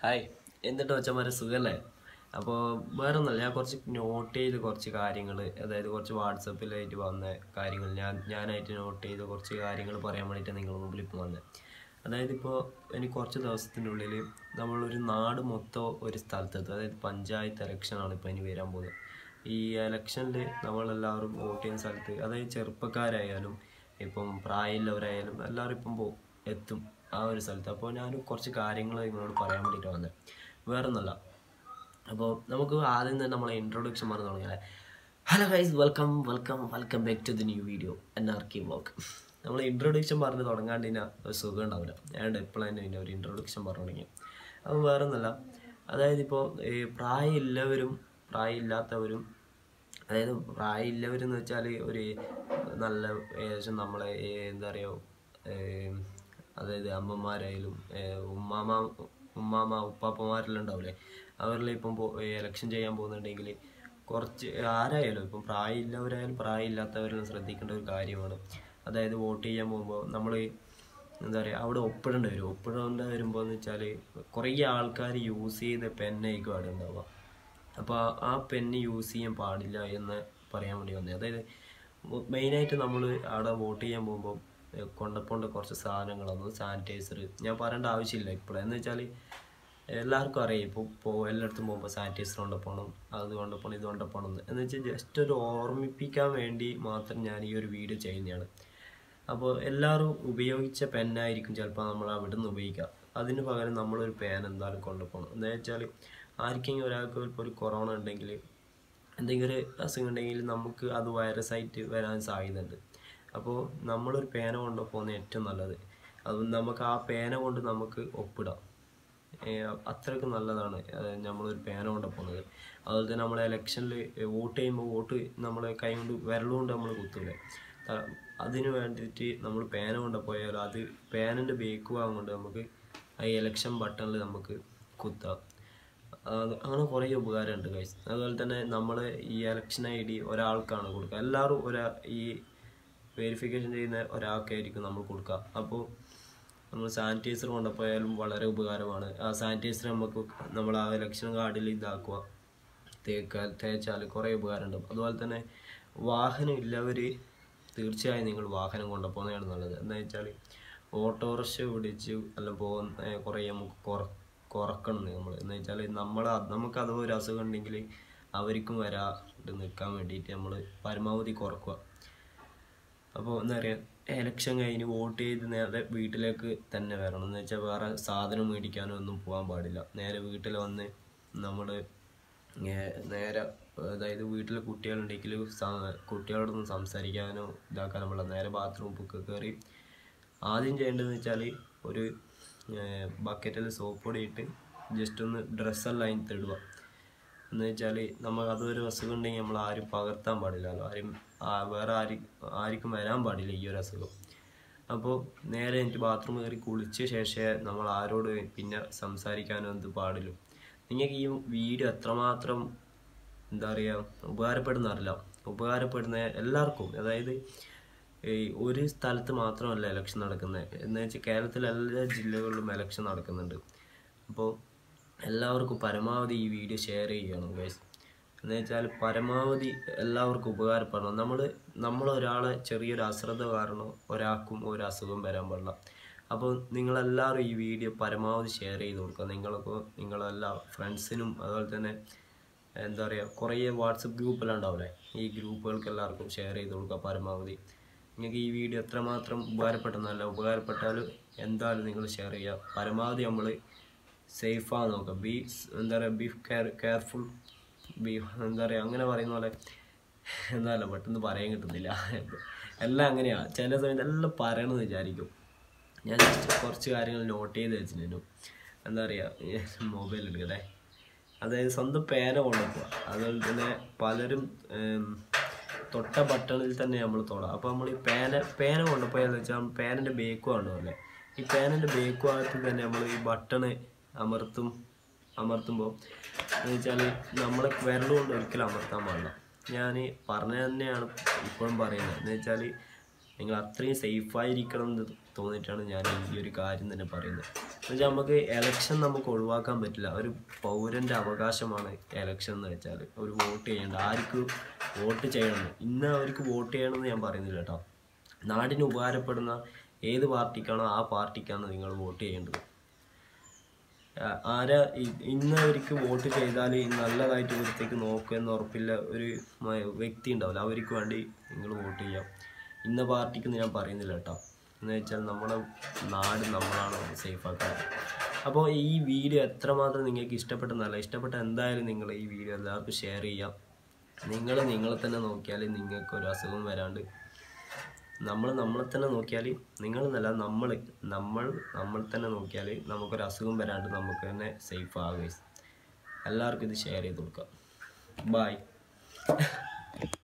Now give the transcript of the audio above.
hi എന്നിട്ട് വെച്ചമാരെ സുഖല്ലേ അപ്പോൾ വേറെ ഒന്നല്ല ഞാൻ കുറച്ച് നോട്ട് ചെയ്ത് കുറച്ച് കാര്യങ്ങൾ അതായത് കുറച്ച് വാട്സപ്പിലായിട്ട് വന്ന കാര്യങ്ങൾ ഞാൻ ഞാനായിട്ട് നോട്ട് ചെയ്ത കുറച്ച് കാര്യങ്ങൾ പറയാൻ വേണ്ടിയിട്ട് നിങ്ങളുടെ മുമ്പിൽ ഇപ്പോൾ വന്നത് അതായത് ഇപ്പോൾ എനിക്ക് കുറച്ച് ദിവസത്തിൻ്റെ ഉള്ളിൽ നമ്മളൊരു നാട് മൊത്തം ഒരു സ്ഥലത്തെത്തും അതായത് പഞ്ചായത്ത് ഇലക്ഷനാണ് ഇപ്പോൾ ഇനി വരാൻ പോകുന്നത് ഈ ഇലക്ഷനിൽ നമ്മളെല്ലാവരും വോട്ട് ചെയ്യുന്ന സ്ഥലത്ത് അതായത് ചെറുപ്പക്കാരായാലും ഇപ്പം പ്രായമുള്ളവരായാലും എല്ലാവരും ഇപ്പം പോ എത്തും ആ ഒരു സ്ഥലത്ത് അപ്പോൾ ഞാൻ കുറച്ച് കാര്യങ്ങൾ നിങ്ങളോട് പറയാൻ വേണ്ടിയിട്ട് വന്നത് വേറെ ഒന്നല്ല അപ്പോൾ നമുക്ക് ആദ്യം തന്നെ നമ്മളെ ഇൻട്രൊഡക്ഷൻ പറഞ്ഞു തുടങ്ങിയാൽ hello guys welcome welcome welcome back to the new video N R K vlog നമ്മൾ ഇൻട്രൊഡക്ഷൻ പറഞ്ഞ് തുടങ്ങാണ്ട് ഇതിന് ഒരു സുഖം ഉണ്ടാവില്ല ഞാൻ എപ്പോഴും തന്നെ ഇതിൻ്റെ ഒരു ഇൻട്രൊഡക്ഷൻ പറഞ്ഞു തുടങ്ങി അപ്പോൾ വേറെ ഒന്നല്ല അതായത് ഇപ്പോൾ ഈ പ്രായമുള്ളവരും പ്രായമില്ലാത്തവരും അതായത് പ്രായമില്ലവരെന്ന് വെച്ചാൽ ഒരു നല്ല ഏകദേശം നമ്മളെ ഏ, എന്താ പറയുക ഏം, അതായത് അമ്മമാരായാലും ഏ, ഉമ്മാമ ഉമ്മാമ ഉപ്പാപ്പമാരെല്ലാം ഉണ്ടാവില്ലേ അവരെല്ലാം ഇപ്പം എലക്ഷൻ ചെയ്യാൻ പോകുന്നുണ്ടെങ്കിൽ കുറച്ച് ആരായാലും ഇപ്പം പ്രായമില്ലവരായാലും പ്രായമില്ലാത്തവരെല്ലാം ശ്രദ്ധിക്കേണ്ട ഒരു കാര്യമാണ് അതായത് വോട്ട് ചെയ്യാൻ പോകുമ്പോൾ നമ്മൾ എന്താ പറയുക അവിടെ ഒപ്പിടേണ്ടി വരും ഒപ്പിടേണ്ടി വരുമ്പോൾ എന്ന് വെച്ചാൽ കുറേ ആൾക്കാർ യൂസ് ചെയ്ത പെന്നായിരിക്കും അവിടെ ഉണ്ടാവുക അപ്പോൾ ആ പെന്ന് യൂസ് ചെയ്യാൻ പാടില്ല എന്ന് പറയാൻ വേണ്ടി വന്നത് അതായത് മെയിനായിട്ട് നമ്മൾ അവിടെ വോട്ട് ചെയ്യാൻ പോകുമ്പോൾ കൊണ്ടപ്പോണ്ട കുറച്ച് സാധനങ്ങളൊന്നും സാനിറ്റൈസർ ഞാൻ പറയേണ്ട ആവശ്യമില്ല ഇപ്പോൾ എന്ന് വെച്ചാൽ എല്ലാവർക്കും അറിയാം ഇപ്പോൾ ഇപ്പോൾ എല്ലായിടത്തും പോകുമ്പോൾ സാനിറ്റൈസർ കൊണ്ടുപോകണം അത് കൊണ്ടുപോകണം ഇത് കൊണ്ടുപോകണം എന്ന് എന്ന് വെച്ചാൽ ജസ്റ്റ് ഒരു ഓർമ്മിപ്പിക്കാൻ വേണ്ടി മാത്രം ഞാൻ ഈ ഒരു വീഡിയോ ചെയ്യുന്നതാണ് അപ്പോൾ എല്ലാവരും ഉപയോഗിച്ച പെന്നായിരിക്കും ചിലപ്പോൾ നമ്മൾ അവിടെ നിന്ന് ഉപയോഗിക്കുക അതിന് പകരം നമ്മളൊരു പേൻ എന്തായാലും കൊണ്ടുപോകണം എന്താ വെച്ചാൽ ആർക്കെങ്കിലും ഒരാൾക്ക് ഇപ്പോൾ ഒരു കൊറോണ ഉണ്ടെങ്കിൽ എന്തെങ്കിലും ഒരു അസുഖം ഉണ്ടെങ്കിൽ നമുക്ക് അത് വൈറസ് ആയിട്ട് വരാൻ സാധ്യതയുണ്ട് അപ്പോൾ നമ്മളൊരു പേന കൊണ്ട് പോകുന്നത് ഏറ്റവും നല്ലത് അത് നമുക്ക് ആ പേന കൊണ്ട് നമുക്ക് ഒപ്പിടാം ഏഹ് അത്രയ്ക്ക് നല്ലതാണ് അതായത് നമ്മളൊരു പേന കൊണ്ട് പോകുന്നത് അതുപോലെ തന്നെ നമ്മൾ ഇലക്ഷനിൽ വോട്ട് ചെയ്യുമ്പോൾ വോട്ട് നമ്മളെ കൈ കൊണ്ട് വിരലുകൊണ്ട് നമ്മൾ കുത്തൂലേ ത- അതിന് വേണ്ടിയിട്ട് നമ്മൾ പേന കൊണ്ട് പോയാൽ അത് പേനൻ്റെ ബേക്ക് ഭാഗം കൊണ്ട് നമുക്ക് ആ ഇലക്ഷൻ ബട്ടണിൽ നമുക്ക് കുത്താം അത് അങ്ങനെ കുറേ ഉപകാരമുണ്ട് ഗൈസ് അതുപോലെ തന്നെ നമ്മൾ ഈ ഇലക്ഷൻ ഐ ഡി ഒരാൾക്കാണ് കൊടുക്കുക എല്ലാവരും ഒരാ ഈ വെരിഫിക്കേഷൻ ചെയ്യുന്ന ഒരാൾക്കായിരിക്കും നമ്മൾ കൊടുക്കുക അപ്പോൾ നമ്മൾ സാനിറ്റൈസർ കൊണ്ടുപോയാലും വളരെ ഉപകാരമാണ് ആ സാനിറ്റൈസർ നമുക്ക് നമ്മൾ ആ ഇലക്ഷൻ കാർഡിൽ ഇതാക്കുക തേക്കാൽ തേച്ചാൽ കുറേ ഉപകാരമുണ്ട് അതുപോലെ തന്നെ വാഹനം ഇല്ലവർ തീർച്ചയായും നിങ്ങൾ വാഹനം കൊണ്ടുപോകുന്നതാണ് നല്ലത് എന്താ വെച്ചാൽ ഓട്ടോറിക്ഷ പിടിച്ച് എല്ലാം പോകുന്ന കുറേ നമുക്ക് കുറ കുറക്കണം നമ്മൾ എന്ന് വെച്ചാൽ നമ്മൾ നമുക്ക് അഥവാ ഒരു അസുഖം ഉണ്ടെങ്കിൽ അവർക്കും വരാണ്ട് നിൽക്കാൻ വേണ്ടിയിട്ട് നമ്മൾ പരമാവധി കുറക്കുക അപ്പോൾ എന്താ പറയുക എലക്ഷൻ കഴിഞ്ഞ് വോട്ട് ചെയ്ത് നേരെ വീട്ടിലേക്ക് തന്നെ വരണം എന്ന് വെച്ചാൽ വേറെ സാധനം മേടിക്കാനോ ഒന്നും പോകാൻ പാടില്ല നേരെ വീട്ടിൽ വന്ന് നമ്മൾ നേരെ അതായത് വീട്ടിൽ കുട്ടികളുണ്ടെങ്കിൽ സ- കുട്ടികളോടൊന്നും സംസാരിക്കാനോ ഇതാക്കാനോ പാടില്ല നേരെ ബാത്റൂമിൽ കയറി ആദ്യം ചെയ്യേണ്ടതെന്ന് വെച്ചാൽ ഒരു ബക്കറ്റിൽ സോപ്പ് പൊടി ഇട്ട് ജസ്റ്റ് ഒന്ന് ഡ്രസ്സെല്ലാം അതിന് തിടുക എന്ന് വെച്ചാൽ നമുക്ക് അതൊരു അസുഖം ഉണ്ടെങ്കിൽ നമ്മൾ ആരും പകർത്താൻ പാടില്ലല്ലോ ആരും ആ- വേറെ ആരും ആർക്കും വരാൻ പാടില്ല ഈ ഒരു അസുഖം അപ്പോൾ നേരെ എനിക്ക് ബാത്റൂം കയറി കുളിച്ച ശേഷമേ നമ്മൾ ആരോട് പിന്നെ സംസാരിക്കാനോ എന്ത് പാടില്ല നിങ്ങൾക്ക് ഈ വീഡിയോ എത്രമാത്രം എന്താ പറയുക ഉപകാരപ്പെടുന്ന അറിയില്ല ഉപകാരപ്പെടുന്ന എല്ലാവർക്കും അതായത് ഈ ഒരു സ്ഥലത്ത് മാത്രമല്ല ഇലക്ഷൻ നടക്കുന്നത് എന്ന് വെച്ചാൽ കേരളത്തിലെ എല്ലാ ജില്ലകളിലും ഇലക്ഷൻ നടക്കുന്നുണ്ട് അപ്പോൾ എല്ലാവർക്കും പരമാവധി ഈ വീഡിയോ ഷെയർ ചെയ്യണം ഗൈസ് എന്ന് വെച്ചാൽ പരമാവധി എല്ലാവർക്കും ഉപകാരപ്പെടണം നമ്മൾ നമ്മൾ ഒരാളെ ചെറിയൊരു അശ്രദ്ധ കാരണം ഒരാൾക്കും ഒരു അസുഖം വരാൻ പാടില്ല അപ്പോൾ നിങ്ങളെല്ലാവരും ഈ വീഡിയോ പരമാവധി ഷെയർ ചെയ്ത് കൊടുക്കുക നിങ്ങളൊക്കെ നിങ്ങളെല്ലാ ഫ്രണ്ട്സിനും അതുപോലെ തന്നെ എന്താ പറയുക കുറേ വാട്സപ്പ് ഗ്രൂപ്പെല്ലാം ഉണ്ടാവില്ലേ ഈ ഗ്രൂപ്പുകൾക്ക് എല്ലാവർക്കും ഷെയർ ചെയ്ത് കൊടുക്കുക പരമാവധി നിങ്ങൾക്ക് ഈ വീഡിയോ എത്രമാത്രം ഉപകാരപ്പെട്ടെന്നല്ല ഉപകാരപ്പെട്ടാൽ എന്തായാലും നിങ്ങൾ ഷെയർ ചെയ്യുക പരമാവധി നമ്മൾ സേഫാണ് നോക്കുക ബി എന്താ പറയുക ബി കെയർ കെയർഫുൾ ബി എന്താ പറയുക അങ്ങനെ പറയുന്ന പോലെ എന്തായാലും പെട്ടെന്ന് പറയാൻ കിട്ടുന്നില്ല എല്ലാം അങ്ങനെയാണ് ചില സമയത്ത് എല്ലാം പറയണമെന്ന് വിചാരിക്കും ഞാൻ ജസ്റ്റ് കുറച്ച് കാര്യങ്ങൾ നോട്ട് ചെയ്ത് വെച്ചിരുന്നു എന്താ പറയുക മൊബൈൽ എടുക്കട്ടെ അതായത് സ്വന്തം പേന കൊണ്ടുപോകുക അതുപോലെ തന്നെ പലരും ഉം, തൊട്ട ബട്ടണിൽ തന്നെ നമ്മൾ തൊടാം അപ്പോൾ നമ്മൾ ഈ പേന പേന കൊണ്ടുപോയാന്ന് വെച്ചാൽ പേനൻ്റെ ബേക്ക് വേണ്ടതല്ലേ ഈ പേനൻ്റെ ബേക്ക് ഭാഗത്ത് തന്നെ നമ്മൾ ഈ ബട്ടണ് അമർത്തും അമർത്തുമ്പോൾ എന്ന് വെച്ചാൽ നമ്മളെ വിരലുകൊണ്ട് ഒരിക്കലും അമർത്താൻ പാടില്ല ഞാൻ പറഞ്ഞ തന്നെയാണ് ഇപ്പോഴും പറയുന്നത് എന്ന് വെച്ചാൽ നിങ്ങൾ അത്രയും സേഫായിരിക്കണം എന്ന് തോന്നിയിട്ടാണ് ഞാൻ ഈ ഒരു കാര്യം തന്നെ പറയുന്നത് എന്നുവെച്ചാൽ നമുക്ക് എലക്ഷൻ നമുക്ക് ഒഴിവാക്കാൻ പറ്റില്ല ഒരു പൗരൻ്റെ അവകാശമാണ് എലക്ഷൻ എന്ന് വെച്ചാൽ ഒരു വോട്ട് ചെയ്യേണ്ട ആർക്ക് വോട്ട് ചെയ്യണം ഇന്ന് അവർക്ക് വോട്ട് ചെയ്യണമെന്ന് ഞാൻ പറയുന്നില്ല കേട്ടോ നാടിന് ഉപകാരപ്പെടുന്ന ഏത് പാർട്ടിക്കാണോ ആ പാർട്ടിക്കാണ് നിങ്ങൾ വോട്ട് ചെയ്യേണ്ടത് ആ- ആരാ ഇ- ഇന്ന് അവർക്ക് വോട്ട് ചെയ്താൽ നല്ലതായിട്ട് വൃത്തിക്ക് നോക്കുമെന്ന് ഉറപ്പില്ല ഒരു മ- വ്യക്തി ഉണ്ടാവില്ല അവർക്ക് വേണ്ടി നിങ്ങൾ വോട്ട് ചെയ്യാം ഇന്ന പാർട്ടിക്ക് ഞാൻ പറയുന്നില്ല കേട്ടോ എന്ന് വെച്ചാൽ നമ്മുടെ നാട് നമ്മളാണ് സേഫ് ആക്കാൻ അപ്പോൾ ഈ വീഡിയോ എത്രമാത്രം നിങ്ങൾക്ക് ഇഷ്ടപ്പെട്ടെന്നല്ല ഇഷ്ടപ്പെട്ട എന്തായാലും നിങ്ങൾ ഈ വീഡിയോ എല്ലാവർക്കും ഷെയർ ചെയ്യാം നിങ്ങൾ നിങ്ങളെ തന്നെ നോക്കിയാൽ നിങ്ങൾക്ക് ഒരു അസുഖം വരാണ്ട് നമ്മൾ നമ്മളെ തന്നെ നോക്കിയാൽ നിങ്ങൾ എന്നല്ല നമ്മൾ നമ്മൾ നമ്മൾ തന്നെ നോക്കിയാൽ നമുക്കൊരു അസുഖം വരാണ്ട് നമുക്ക് തന്നെ സേഫ് ആവുക എല്ലാവർക്കും ഇത് ഷെയർ ചെയ്ത് കൊടുക്കാം ബായ്